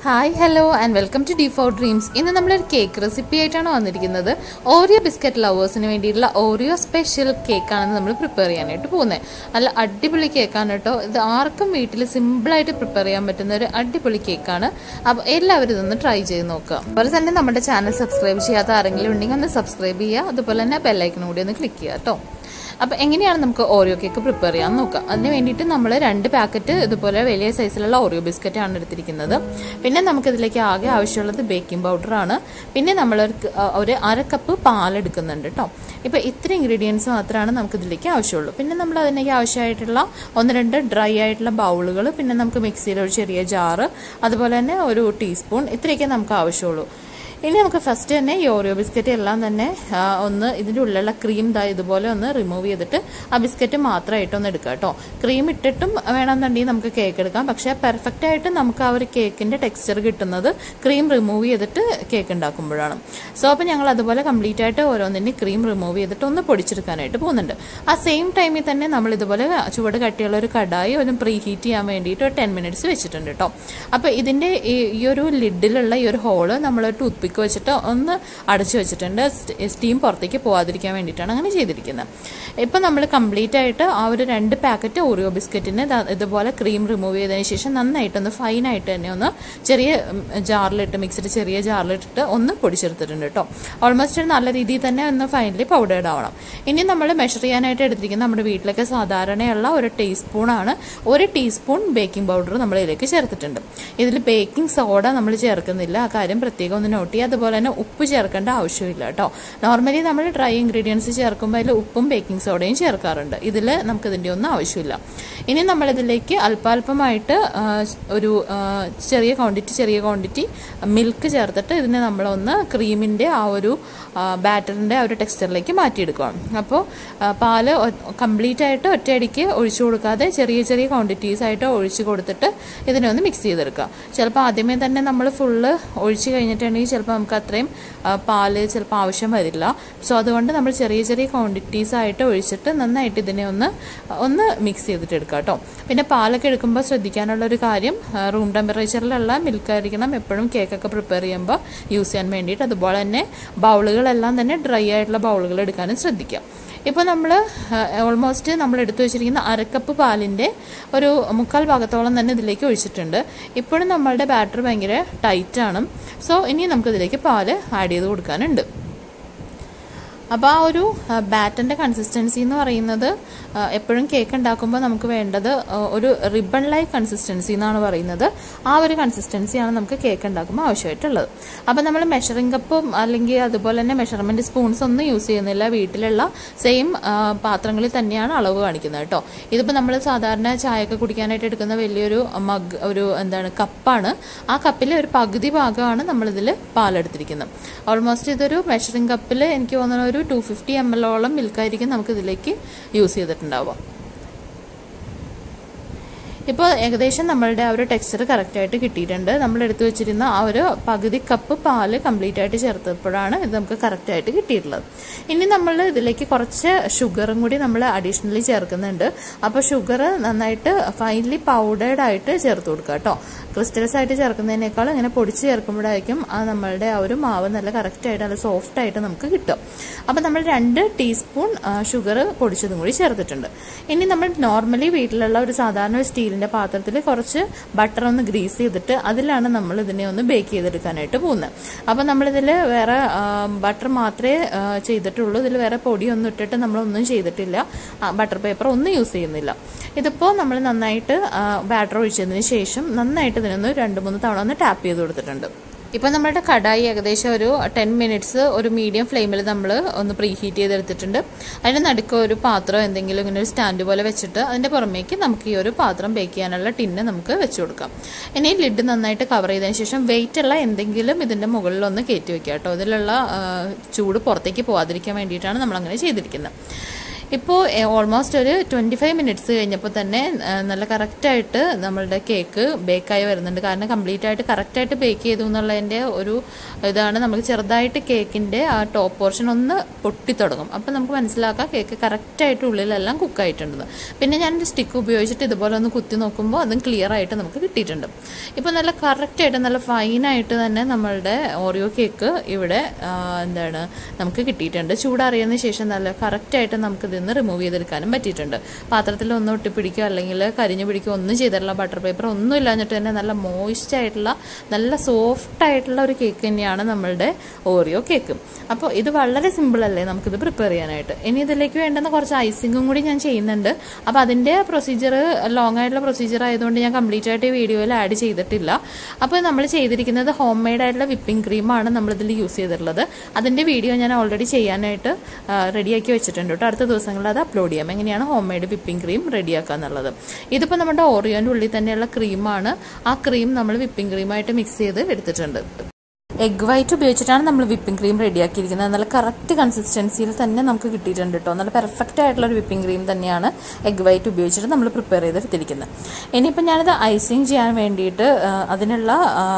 hi hello and welcome to D four dreams ഇന്ന് നമ്മളൊരു cake recipe ആയിട്ടാണ് വന്നിരിക്കുന്നത് ഓറിയോ ബിസ്ക്കറ്റ് ലവേഴ്സിന് വേണ്ടിയിട്ടുള്ള ഓറിയോ സ്പെഷ്യൽ കേക്കാണ് നമ്മൾ പ്രിപ്പയർ ചെയ്യാനായിട്ട് പോകുന്നത് നല്ല അടിപൊളി കേക്കാണ് കേട്ടോ ഇത് ആർക്കും വീട്ടിൽ സിമ്പിളായിട്ട് പ്രിപ്പയർ ചെയ്യാൻ പറ്റുന്ന ഒരു അടിപൊളി കേക്കാണ് അപ്പോൾ എല്ലാവരും ഇതൊന്ന് ട്രൈ ചെയ്ത് നോക്കുക അതുപോലെ തന്നെ നമ്മുടെ ചാനൽ സബ്സ്ക്രൈബ് ചെയ്യാത്ത ആരെങ്കിലും ഉണ്ടെങ്കിൽ ഒന്ന് സബ്സ്ക്രൈബ് ചെയ്യുക അതുപോലെ തന്നെ ബെല്ലൈക്കനും കൂടി ഒന്ന് ക്ലിക്ക് ചെയ്യുക കേട്ടോ അപ്പോൾ എങ്ങനെയാണ് നമുക്ക് ഓറിയോ കേക്ക് പ്രിപ്പയർ ചെയ്യാൻ നോക്കാം അതിന് വേണ്ടിയിട്ട് നമ്മൾ രണ്ട് പാക്കറ്റ് ഇതുപോലെ വലിയ സൈസിലുള്ള ഓറിയോ ബിസ്ക്കറ്റ് ആണ് എടുത്തിരിക്കുന്നത് പിന്നെ നമുക്കിതിലേക്ക് ആകെ ആവശ്യമുള്ളത് ബേക്കിംഗ് പൗഡറാണ് പിന്നെ നമ്മൾ ഒരു അര കപ്പ് പാലെടുക്കുന്നുണ്ട് കേട്ടോ ഇപ്പോൾ ഇത്ര ഇൻഗ്രീഡിയൻസ് മാത്രമാണ് നമുക്കിതിലേക്ക് ആവശ്യമുള്ളൂ പിന്നെ നമ്മൾ അതിലേക്ക് ആവശ്യമായിട്ടുള്ള ഒന്ന് രണ്ട് ഡ്രൈ ആയിട്ടുള്ള ബൗളുകൾ പിന്നെ നമുക്ക് മിക്സിയിൽ ഒരു ചെറിയ ജാറ് അതുപോലെ തന്നെ ഒരു ടീസ്പൂൺ ഇത്രയൊക്കെ നമുക്ക് ആവശ്യമുള്ളൂ ഇനി നമുക്ക് ഫസ്റ്റ് തന്നെ ഈ ഓറിയോ ബിസ്ക്കറ്റ് എല്ലാം തന്നെ ഒന്ന് ഇതിൻ്റെ ഉള്ളിലുള്ള ക്രീം ദാ ഇതുപോലെ ഒന്ന് റിമൂവ് ചെയ്തിട്ട് ആ ബിസ്ക്കറ്റ് മാത്രമായിട്ട് ഒന്ന് എടുക്കുക കേട്ടോ ക്രീം ഇട്ടിട്ടും വേണമെന്നുണ്ടെങ്കിൽ നമുക്ക് കേക്ക് എടുക്കാം പക്ഷേ പെർഫെക്റ്റ് ആയിട്ട് നമുക്ക് ആ ഒരു കേക്കിൻ്റെ ടെക്സ്ചർ കിട്ടുന്നത് ക്രീം റിമൂവ് ചെയ്തിട്ട് കേക്ക് ഉണ്ടാക്കുമ്പോഴാണ് സോ അപ്പോൾ ഞങ്ങൾ അതുപോലെ കംപ്ലീറ്റ് ആയിട്ട് ഓരോന്നിൻ്റെ ക്രീം റിമൂവ് ചെയ്തിട്ട് ഒന്ന് പൊടിച്ചെടുക്കാനായിട്ട് പോകുന്നുണ്ട് ആ സെയിം ടൈമിൽ തന്നെ നമ്മൾ ഇതുപോലെ ചുവട് കട്ടിയുള്ള ഒരു കടായി ഒന്ന് പ്രീ ഹീറ്റ് ചെയ്യാൻ വേണ്ടിയിട്ട് ഒരു ടെൻ മിനിറ്റ്സ് വെച്ചിട്ടുണ്ട് കേട്ടോ അപ്പോൾ ഇതിൻ്റെ ഈ ഒരു ലിഡിലുള്ള ഈ ഒരു ഹോള് നമ്മൾ ടൂത്ത് പിക്ക് വെച്ചിട്ട് ഒന്ന് അടച്ചു വെച്ചിട്ടുണ്ട് സ്റ്റീം പുറത്തേക്ക് പോകാതിരിക്കാൻ വേണ്ടിയിട്ടാണ് അങ്ങനെ ചെയ്തിരിക്കുന്നത് ഇപ്പം നമ്മൾ കംപ്ലീറ്റ് ആയിട്ട് ആ ഒരു രണ്ട് പാക്കറ്റ് ഓറിയോ ബിസ്ക്കറ്റിന് ഇതുപോലെ ക്രീം റിമൂവ് ചെയ്തതിന് ശേഷം നന്നായിട്ടൊന്ന് ഫൈനായിട്ട് തന്നെ ഒന്ന് ചെറിയ ജാറിലിട്ട് മിക്സിഡ് ചെറിയ ജാറിലിട്ടിട്ട് ഒന്ന് പൊടിച്ചെടുത്തിട്ടുണ്ട് കേട്ടോ ഓൾമോസ്റ്റ് നല്ല രീതിയിൽ തന്നെ ഒന്ന് ഫൈനലി പൗഡേർഡ് ആവണം ഇനി നമ്മൾ മെഷർ ചെയ്യാനായിട്ട് എടുത്തിരിക്കുന്ന നമ്മുടെ വീട്ടിലൊക്കെ സാധാരണയുള്ള ഒരു ടീസ്പൂണാണ് ഒരു ടീസ്പൂൺ ബേക്കിംഗ് പൗഡർ നമ്മൾ ഇതിലേക്ക് ചേർത്തിട്ടുണ്ട് ഇതിൽ ബേക്കിംഗ് സോഡ നമ്മൾ ചേർക്കുന്നില്ല ആ കാര്യം പ്രത്യേകം ഒന്ന് നോട്ട് ചെയ്യുക അതുപോലെ തന്നെ ഉപ്പ് ചേർക്കേണ്ട ആവശ്യമില്ല കേട്ടോ നോർമലി നമ്മൾ ഡ്രൈ ഇൻഗ്രീഡിയൻസ് ചേർക്കുമ്പോൾ അതിൽ ഉപ്പും ബേക്കിംഗ് സോഡയും ചേർക്കാറുണ്ട് ഇതിൽ നമുക്കിതിൻ്റെ ഒന്നും ആവശ്യമില്ല ഇനി നമ്മളിതിലേക്ക് അല്പാൽപമായിട്ട് ഒരു ചെറിയ ക്വാണ്ടിറ്റി ചെറിയ ക്വാണ്ടിറ്റി മിൽക്ക് ചേർത്തിട്ട് ഇതിനെ നമ്മളൊന്ന് ക്രീമിൻ്റെ ആ ഒരു ബാറ്ററിൻ്റെ ആ ഒരു ടെക്സ്ചറിലേക്ക് മാറ്റിയെടുക്കുകയാണ് അപ്പോൾ പാല് കംപ്ലീറ്റ് ആയിട്ട് ഒറ്റയടിക്ക് ഒഴിച്ചു കൊടുക്കാതെ ചെറിയ ചെറിയ ക്വാണ്ടിറ്റീസ് ആയിട്ട് ഒഴിച്ച് കൊടുത്തിട്ട് ഇതിനെ ഒന്ന് മിക്സ് ചെയ്തെടുക്കുക ചിലപ്പോൾ ആദ്യമേ തന്നെ നമ്മൾ ഫുള്ള് ഒഴിച്ച് കഴിഞ്ഞിട്ടുണ്ടെങ്കിൽ ചിലപ്പോൾ നമുക്ക് അത്രയും പാല് ചിലപ്പോൾ ആവശ്യം വരില്ല സോ അതുകൊണ്ട് നമ്മൾ ചെറിയ ചെറിയ ക്വാണ്ടിറ്റീസ് ആയിട്ട് ഒഴിച്ചിട്ട് നന്നായിട്ട് ഇതിനെ ഒന്ന് ഒന്ന് മിക്സ് ചെയ്തിട്ട് എടുക്കുക കേട്ടോ പിന്നെ പാലൊക്കെ എടുക്കുമ്പോൾ ശ്രദ്ധിക്കാനുള്ള ഒരു കാര്യം റൂം ടെമ്പറേച്ചറിലുള്ള മിൽക്ക് ആയിരിക്കണം എപ്പോഴും കേക്കൊക്കെ പ്രിപ്പയർ ചെയ്യുമ്പോൾ യൂസ് ചെയ്യാൻ വേണ്ടിയിട്ട് അതുപോലെ തന്നെ ബൗളുകളെല്ലാം തന്നെ ഡ്രൈ ആയിട്ടുള്ള ബൗളുകൾ എടുക്കാനും ശ്രദ്ധിക്കുക ഇപ്പോൾ നമ്മൾ ഓൾമോസ്റ്റ് നമ്മൾ എടുത്തു വെച്ചിരിക്കുന്ന അരക്കപ്പ് പാലിൻ്റെ ഒരു മുക്കാൽ ഭാഗത്തോളം തന്നെ ഇതിലേക്ക് ഒഴിച്ചിട്ടുണ്ട് ഇപ്പോഴും നമ്മളുടെ ബാറ്റർ ഭയങ്കര ടൈറ്റാണ് സോ ഇനി നമുക്കിതിലേക്ക് പാല് ആഡ് ചെയ്ത് കൊടുക്കാനുണ്ട് അപ്പോൾ ആ ഒരു ബാറ്ററിൻ്റെ കൺസിസ്റ്റൻസി എന്ന് പറയുന്നത് എപ്പോഴും കേക്ക് ഉണ്ടാക്കുമ്പോൾ നമുക്ക് വേണ്ടത് ഒരു റിബൺ ലൈക്ക് കൺസിസ്റ്റൻസി എന്നാണ് പറയുന്നത് ആ ഒരു കൺസിസ്റ്റൻസിയാണ് നമുക്ക് കേക്ക് ഉണ്ടാക്കുമ്പോൾ ആവശ്യമായിട്ടുള്ളത് അപ്പോൾ നമ്മൾ മെഷറിംഗ് കപ്പും അല്ലെങ്കിൽ അതുപോലെ തന്നെ മെഷർമെൻറ്റ് സ്പൂൺസ് ഒന്നും യൂസ് ചെയ്യുന്നില്ല വീട്ടിലുള്ള സെയിം പാത്രങ്ങളിൽ തന്നെയാണ് അളവ് കാണിക്കുന്നത് കേട്ടോ ഇതിപ്പോൾ നമ്മൾ സാധാരണ ചായയൊക്കെ കുടിക്കാനായിട്ട് എടുക്കുന്ന വലിയൊരു മഗ് ഒരു എന്താണ് കപ്പാണ് ആ കപ്പിലെ ഒരു പകുതി ഭാഗമാണ് നമ്മളിതിൽ പാലെടുത്തിരിക്കുന്നത് ഓൾമോസ്റ്റ് ഇതൊരു മെഷറിംഗ് കപ്പിൽ എനിക്ക് തോന്നുന്ന ഒരു ടു ഫിഫ്റ്റി എം എല്ലോളം മിൽക്കായിരിക്കും നമുക്ക് ഇതിലേക്ക് യൂസ് ചെയ്തിട്ടുണ്ടാവുക ഇപ്പോൾ ഏകദേശം നമ്മളുടെ ആ ഒരു ടെക്സ്ചർ കറക്റ്റായിട്ട് കിട്ടിയിട്ടുണ്ട് നമ്മൾ എടുത്തു വെച്ചിരുന്ന ആ ഒരു പകുതി കപ്പ് പാല് കംപ്ലീറ്റ് ആയിട്ട് ചേർത്തപ്പോഴാണ് ഇത് നമുക്ക് കറക്റ്റായിട്ട് കിട്ടിയിട്ടുള്ളത് ഇനി നമ്മൾ ഇതിലേക്ക് കുറച്ച് ഷുഗറും കൂടി നമ്മൾ അഡീഷണലി ചേർക്കുന്നുണ്ട് അപ്പോൾ ഷുഗർ നന്നായിട്ട് ഫൈനലി പൗഡേർഡ് ആയിട്ട് ചേർത്ത് കൊടുക്കുക കേട്ടോ ക്രിസ്റ്റൽസ് ആയിട്ട് ചേർക്കുന്നതിനേക്കാൾ ഇങ്ങനെ പൊടിച്ച് ചേർക്കുമ്പോഴായിരിക്കും ആ നമ്മളുടെ ആ ഒരു മാവ് നല്ല കറക്റ്റായിട്ട് നല്ല സോഫ്റ്റ് ആയിട്ട് നമുക്ക് കിട്ടും അപ്പോൾ നമ്മൾ രണ്ട് ടീസ്പൂൺ ഷുഗർ പൊടിച്ചതും കൂടി ചേർത്തിട്ടുണ്ട് ഇനി നമ്മൾ നോർമലി വീട്ടിലുള്ള ഒരു സാധാരണ ഒരു സ്റ്റീലിൻ്റെ പാത്രത്തിൽ കുറച്ച് ബട്ടർ ഒന്ന് ഗ്രീസ് ചെയ്തിട്ട് അതിലാണ് നമ്മൾ ഇതിനെ ഒന്ന് ബേക്ക് ചെയ്തെടുക്കാനായിട്ട് പോകുന്നത് അപ്പോൾ നമ്മളിതിൽ വേറെ ബട്ടർ മാത്രമേ ചെയ്തിട്ടുള്ളൂ ഇതിൽ വേറെ പൊടിയൊന്നും ഇട്ടിട്ട് നമ്മളൊന്നും ചെയ്തിട്ടില്ല ബട്ടർ പേപ്പർ ഒന്നും യൂസ് ചെയ്യുന്നില്ല ഇതിപ്പോൾ നമ്മൾ നന്നായിട്ട് ബാറ്റർ ഒഴിച്ചതിന് ശേഷം നന്നായിട്ട് ഇതിനൊന്ന് രണ്ട് മൂന്ന് തവണ ഒന്ന് ടാപ്പ് ചെയ്ത് കൊടുത്തിട്ടുണ്ട് ഇപ്പോൾ നമ്മുടെ കടായി ഏകദേശം ഒരു ടെൻ മിനിറ്റ്സ് ഒരു മീഡിയം ഫ്ലെയിമിൽ നമ്മൾ ഒന്ന് പ്രീ ഹീറ്റ് ചെയ്തെടുത്തിട്ടുണ്ട് അതിന് നടുക്ക് ഒരു പാത്രം എന്തെങ്കിലും ഇങ്ങനെ ഒരു സ്റ്റാൻഡ് പോലെ വെച്ചിട്ട് അതിൻ്റെ പുറമേക്ക് നമുക്ക് ഈ ഒരു പാത്രം ബേക്ക് ചെയ്യാനുള്ള ടിന്ന് നമുക്ക് വെച്ച് കൊടുക്കാം ഇനി ലിഡ് നന്നായിട്ട് കവർ ചെയ്തതിന് ശേഷം വെയിറ്റ് ഉള്ള എന്തെങ്കിലും ഇതിൻ്റെ മുകളിലൊന്ന് കയറ്റി വെക്കുക കേട്ടോ ഇതിലുള്ള ചൂട് പുറത്തേക്ക് പോകാതിരിക്കാൻ വേണ്ടിയിട്ടാണ് നമ്മൾ അങ്ങനെ ചെയ്തിരിക്കുന്നത് ഇപ്പോൾ ഓൾമോസ്റ്റ് ഒരു ട്വൻറ്റി ഫൈവ് മിനിറ്റ്സ് കഴിഞ്ഞപ്പോൾ തന്നെ ആ, നല്ല കറക്റ്റായിട്ട് നമ്മളുടെ കേക്ക് ബേക്കായി വരുന്നുണ്ട് കാരണം കംപ്ലീറ്റ് ആയിട്ട് കറക്റ്റായിട്ട് ബേക്ക് ചെയ്തു എന്നുള്ളതിൻ്റെ ഒരു ഇതാണ് നമുക്ക് ചെറുതായിട്ട് കേക്കിൻ്റെ ആ ടോപ്പ് പോർഷൻ ഒന്ന് പൊട്ടിത്തുടങ്ങും അപ്പോൾ നമുക്ക് മനസ്സിലാക്കാം കേക്ക് കറക്റ്റായിട്ട് ഉള്ളിലെല്ലാം കുക്കായിട്ടുണ്ടെന്ന് പിന്നെ ഞാനൊരു സ്റ്റിക്ക് ഉപയോഗിച്ചിട്ട് ഇതുപോലെ ഒന്ന് കുത്തി നോക്കുമ്പോൾ അതും ക്ലിയർ ആയിട്ട് നമുക്ക് കിട്ടിയിട്ടുണ്ട് ഇപ്പോൾ നല്ല കറക്റ്റായിട്ട് നല്ല ഫൈനായിട്ട് തന്നെ നമ്മളുടെ ഓറിയോ കേക്ക് ഇവിടെ ആ, എന്താണ് നമുക്ക് കിട്ടിയിട്ടുണ്ട് ചൂടറിയതിന് ശേഷം നല്ല കറക്റ്റായിട്ട് നമുക്ക് ഇതിൽ നിന്ന് റിമൂവ് ചെയ്തെടുക്കാനും പറ്റിയിട്ടുണ്ട് പാത്രത്തിൽ ഒന്നും ഒട്ടിപ്പിടിക്കുക അല്ലെങ്കിൽ കരിഞ്ഞു പിടിക്കുക ഒന്നും ചെയ്തിട്ടില്ല ബട്ടർ പേപ്പർ ഒന്നും ഇല്ലാഞ്ഞിട്ട് തന്നെ നല്ല മോയിസ്റ്റ് ആയിട്ടുള്ള നല്ല സോഫ്റ്റ് ആയിട്ടുള്ള ഒരു കേക്ക് തന്നെയാണ് നമ്മളുടെ ഓറിയോ കേക്ക് അപ്പോൾ ഇത് വളരെ സിമ്പിൾ അല്ലേ നമുക്കിത് പ്രിപ്പയർ ചെയ്യാനായിട്ട് ഇനി ഇതിലേക്ക് വേണ്ടുന്ന കുറച്ച് ഐസിങ്ങും കൂടി ഞാൻ ചെയ്യുന്നുണ്ട് അപ്പോൾ അതിൻ്റെ പ്രൊസീജിയർ ലോങ് ആയിട്ടുള്ള പ്രൊസീജിയർ ആയതുകൊണ്ട് ഞാൻ കംപ്ലീറ്റ് ആയിട്ട് ഈ വീഡിയോയിൽ ആഡ് ചെയ്തിട്ടില്ല അപ്പോൾ നമ്മൾ ചെയ്തിരിക്കുന്നത് ഹോം മെയ്ഡ് ആയിട്ടുള്ള വിപ്പിംഗ് ക്രീമാണ് നമ്മളിതിൽ യൂസ് ചെയ്തിട്ടുള്ളത് അതിൻ്റെ വീഡിയോ ഞാൻ ഓൾറെഡി ചെയ്യാനായിട്ട് റെഡിയാക്കി വെച്ചിട്ടുണ്ട് കേട്ടോ അടുത്ത ദിവസങ്ങളിൽ അത് അപ്ലോഡ് ചെയ്യാം എങ്ങനെയാണ് ഹോം മെയ്ഡ് വിപ്പിംഗ് ക്രീം റെഡിയാക്കുക എന്നുള്ളത് ഇതിപ്പോൾ നമ്മുടെ ഓറിയോൻ്റെ ഉള്ളിൽ തന്നെയുള്ള ക്രീമാണ് ആ ക്രീം നമ്മൾ വിപ്പിംഗ് ക്രീമായിട്ട് മിക്സ് ചെയ്ത് എടുത്തിട്ടുണ്ട് എഗ് വൈറ്റ് ഉപയോഗിച്ചിട്ടാണ് നമ്മൾ വിപ്പിംഗ് ക്രീം റെഡിയാക്കിയിരിക്കുന്നത് നല്ല കറക്റ്റ് കൺസിസ്റ്റൻസിയിൽ തന്നെ നമുക്ക് കിട്ടിയിട്ടുണ്ട് കേട്ടോ നല്ല പെർഫെക്റ്റ് ആയിട്ടുള്ള ഒരു വിപ്പിംഗ് ക്രീം തന്നെയാണ് എഗ് വൈറ്റ് ഉപയോഗിച്ചിട്ട് നമ്മൾ പ്രിപ്പയർ ചെയ്തെടുത്തിരിക്കുന്നത് ഇനിയിപ്പോൾ ഞാനിത് ഐസിങ് ചെയ്യാൻ വേണ്ടിയിട്ട് ആ, അതിനുള്ള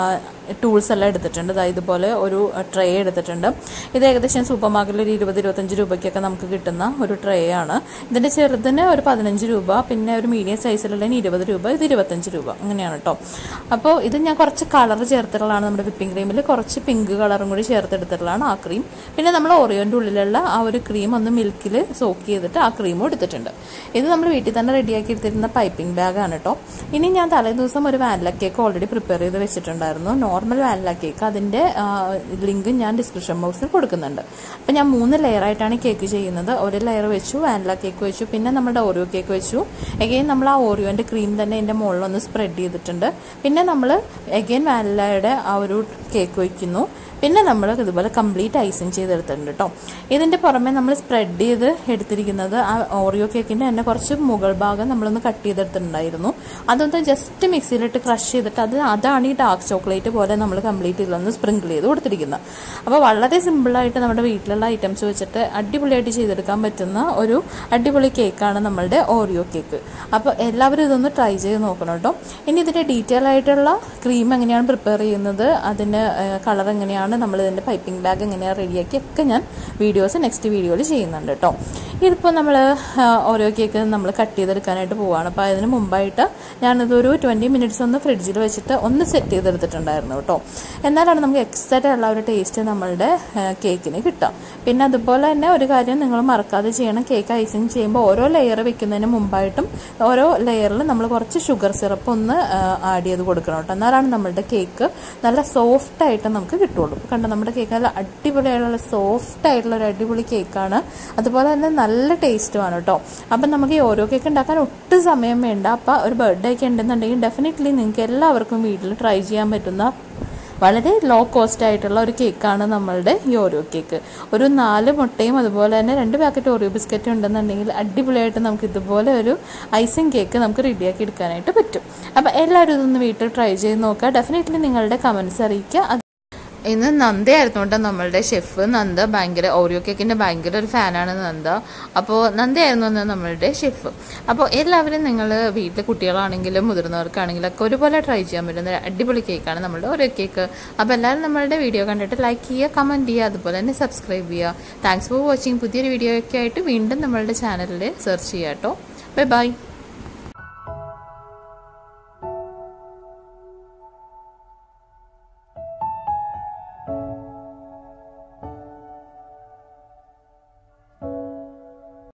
ടൂൾസ് എല്ലാം എടുത്തിട്ടുണ്ട് അതായത് ഇതുപോലെ ഒരു ട്രേ എടുത്തിട്ടുണ്ട് ഇത് ഏകദേശം സൂപ്പർ മാർക്കറ്റിൽ ഒരു ഇരുപത് ഇരുപത്തഞ്ച് രൂപയ്ക്കൊക്കെ നമുക്ക് കിട്ടുന്ന ഒരു ട്രേ ആണ് ഇതിൻ്റെ ചെറുതിന് ഒരു പതിനഞ്ച് രൂപ പിന്നെ ഒരു മീഡിയം സൈസിലുള്ളതിന് ഇരുപത് രൂപ ഇത് ഇരുപത്തഞ്ച് രൂപ അങ്ങനെയാണ് കേട്ടോ അപ്പോൾ ഇത് ഞാൻ കുറച്ച് കളർ ചേർത്തിട്ടുള്ളതാണ് നമ്മുടെ വിപ്പിംഗ് ക്രീമിൽ കുറച്ച് പിങ്ക് കളറും കൂടി ചേർത്തെടുത്തിട്ടുള്ളതാണ് ആ ക്രീം പിന്നെ നമ്മൾ ഓറിയോൻ്റെ ഉള്ളിലുള്ള ആ ഒരു ക്രീം ഒന്ന് മിൽക്കിൽ സോക്ക് ചെയ്തിട്ട് ആ ക്രീമും എടുത്തിട്ടുണ്ട് ഇത് നമ്മൾ വീട്ടിൽ തന്നെ റെഡിയാക്കി എടുത്തിരുന്ന പൈപ്പിംഗ് ബാഗാണ് കേട്ടോ ഇനി ഞാൻ തലേ ദിവസം ഒരു വാനില കേക്ക് ഓൾറെഡി പ്രിപ്പയർ ചെയ്ത് വെച്ചിട്ടുണ്ടായിരുന്നു നോർമൽ വാനില കേക്ക് അതിൻ്റെ ലിങ്ക് ഞാൻ ഡിസ്ക്രിപ്ഷൻ ബോക്സിൽ കൊടുക്കുന്നുണ്ട് അപ്പം ഞാൻ മൂന്ന് ലെയർ ആയിട്ടാണ് കേക്ക് ചെയ്യുന്നത് ഒരു ലെയർ വെച്ചു വാനില കേക്ക് വെച്ചു പിന്നെ നമ്മുടെ ഓറിയോ കേക്ക് വെച്ചു എഗെയിൻ നമ്മൾ ആ ഓറിയോൻ്റെ ക്രീം തന്നെ ഇതിൻ്റെ മുകളിലൊന്ന് സ്പ്രെഡ് ചെയ്തിട്ടുണ്ട് പിന്നെ നമ്മൾ എഗെയിൻ വാനിലയുടെ ആ ഒരു കേക്ക് വയ്ക്കുന്നു പിന്നെ നമ്മൾ ഇതുപോലെ കംപ്ലീറ്റ് ഐസിങ് ചെയ്തെടുത്തിട്ടുണ്ട് കേട്ടോ ഇതിൻ്റെ പുറമെ നമ്മൾ സ്പ്രെഡ് ചെയ്ത് എടുത്തിരിക്കുന്നത് ആ ഓറിയോ കേക്കിൻ്റെ തന്നെ കുറച്ച് മുകൾ ഭാഗം നമ്മളൊന്ന് കട്ട് ചെയ്തെടുത്തിട്ടുണ്ടായിരുന്നു അതൊന്ന് ജസ്റ്റ് മിക്സിയിലിട്ട് ക്രഷ് ചെയ്തിട്ട് അത് അതാണ് ഈ ഡാർക്ക് ചോക്ലേറ്റ് പോലെ നമ്മൾ കംപ്ലീറ്റ് ഇതിലൊന്ന് സ്പ്രിങ്കിൾ ചെയ്ത് കൊടുത്തിരിക്കുന്നത് അപ്പോൾ വളരെ സിമ്പിളായിട്ട് നമ്മുടെ വീട്ടിലുള്ള ഐറ്റംസ് വെച്ചിട്ട് അടിപൊളിയായിട്ട് ചെയ്തെടുക്കാൻ പറ്റുന്ന ഒരു അടിപൊളി കേക്കാണ് നമ്മളുടെ ഓറിയോ കേക്ക് അപ്പോൾ എല്ലാവരും ഇതൊന്ന് ട്രൈ ചെയ്ത് നോക്കണം കേട്ടോ ഇനി ഇതിൻ്റെ ഡീറ്റെയിൽ ആയിട്ടുള്ള ക്രീം എങ്ങനെയാണ് പ്രിപ്പയർ ചെയ്യുന്നത് അതിന് കളർ എങ്ങനെയാണ് നമ്മൾ ഇതിൻ്റെ പൈപ്പിംഗ് ബാഗ് എങ്ങനെയാണ് റെഡിയാക്കി ഒക്കെ ഞാൻ വീഡിയോസ് നെക്സ്റ്റ് വീഡിയോയിൽ ചെയ്യുന്നുണ്ട് കേട്ടോ ഇതിപ്പോൾ നമ്മൾ ഓരോ കേക്ക് നമ്മൾ കട്ട് ചെയ്തെടുക്കാനായിട്ട് പോവുകയാണ് അപ്പോൾ അതിന് മുമ്പായിട്ട് ഞാനിതൊരു ട്വൻറ്റി മിനിറ്റ്സ് ഒന്ന് ഫ്രിഡ്ജിൽ വെച്ചിട്ട് ഒന്ന് സെറ്റ് ചെയ്തെടുത്തിട്ടുണ്ടായിരുന്നു കേട്ടോ എന്നാലാണ് നമുക്ക് എക്സാക്റ്റ് ഉള്ള ഒരു ടേസ്റ്റ് നമ്മളുടെ കേക്കിന് കിട്ടുക പിന്നെ അതുപോലെ തന്നെ ഒരു കാര്യം നിങ്ങൾ മറക്കാതെ ചെയ്യണം കേക്ക് ഐസിങ് ചെയ്യുമ്പോൾ ഓരോ ലെയർ വെക്കുന്നതിന് മുമ്പായിട്ടും ഓരോ ലെയറിൽ നമ്മൾ കുറച്ച് ഷുഗർ സിറപ്പ് ഒന്ന് ആഡ് ചെയ്ത് കൊടുക്കണം കേട്ടോ എന്നാലാണ് നമ്മളുടെ കേക്ക് നല്ല സോഫ്റ്റ് ആയിട്ട് നമുക്ക് കിട്ടുള്ളൂ കണ്ടോ നമ്മുടെ കേക്ക് നല്ല അടിപൊളിയായിട്ടുള്ള സോഫ്റ്റ് ആയിട്ടുള്ള ഒരു അടിപൊളി കേക്കാണ് അതുപോലെ തന്നെ നല്ല ടേസ്റ്റുമാണ് കേട്ടോ അപ്പം നമുക്ക് ഈ ഓരോ കേക്ക് ഉണ്ടാക്കാൻ ഒട്ടും സമയം വേണ്ട അപ്പം ഒരു ബർത്ത്ഡേ ഒക്കെ ഉണ്ടെന്നുണ്ടെങ്കിൽ ഡെഫിനറ്റ്ലി നിങ്ങൾക്ക് എല്ലാവർക്കും വീട്ടിൽ ട്രൈ ചെയ്യാൻ പറ്റുന്ന വളരെ ലോ കോസ്റ്റ് ആയിട്ടുള്ള ഒരു കേക്കാണ് നമ്മളുടെ ഈ ഓരോ കേക്ക് ഒരു നാല് മുട്ടയും അതുപോലെ തന്നെ രണ്ട് പാക്കറ്റ് ഓറിയോ ബിസ്ക്കറ്റും ഉണ്ടെന്നുണ്ടെങ്കിൽ അടിപൊളിയായിട്ട് നമുക്ക് ഇതുപോലെ ഒരു ഐസിങ് കേക്ക് നമുക്ക് റെഡിയാക്കി എടുക്കാനായിട്ട് പറ്റും അപ്പോൾ എല്ലാവരും ഇതൊന്ന് വീട്ടിൽ ട്രൈ ചെയ്ത് നോക്കുക ഡെഫിനറ്റ്ലി നിങ്ങളുടെ കമൻസ് അറിയിക്കുക ഇന്ന് നന്ദയായിരുന്നു കേട്ടോ നമ്മളുടെ ഷെഫ് നന്ദ ഭയങ്കര ഓറിയോ കേക്കിൻ്റെ ഭയങ്കര ഒരു ഫാനാണ് നന്ദ അപ്പോൾ നന്ദയായിരുന്നു ഇന്ന് നമ്മളുടെ ഷെഫ് അപ്പോൾ എല്ലാവരും നിങ്ങൾ വീട്ടിലെ കുട്ടികളാണെങ്കിലും മുതിർന്നവർക്കാണെങ്കിലും ഒക്കെ ഒരുപോലെ ട്രൈ ചെയ്യാൻ പറ്റുന്ന ഒരു അടിപൊളി കേക്കാണ് നമ്മളുടെ ഓരോ കേക്ക് അപ്പോൾ എല്ലാവരും നമ്മളുടെ വീഡിയോ കണ്ടിട്ട് ലൈക്ക് ചെയ്യുക കമൻറ്റ് ചെയ്യുക അതുപോലെ തന്നെ സബ്സ്ക്രൈബ് ചെയ്യുക താങ്ക്സ് ഫോർ വാച്ചിങ് പുതിയൊരു വീഡിയോ ഒക്കെ ആയിട്ട് വീണ്ടും നമ്മളുടെ ചാനലിൽ സെർച്ച് ചെയ്യാം കേട്ടോ ബൈ ബൈ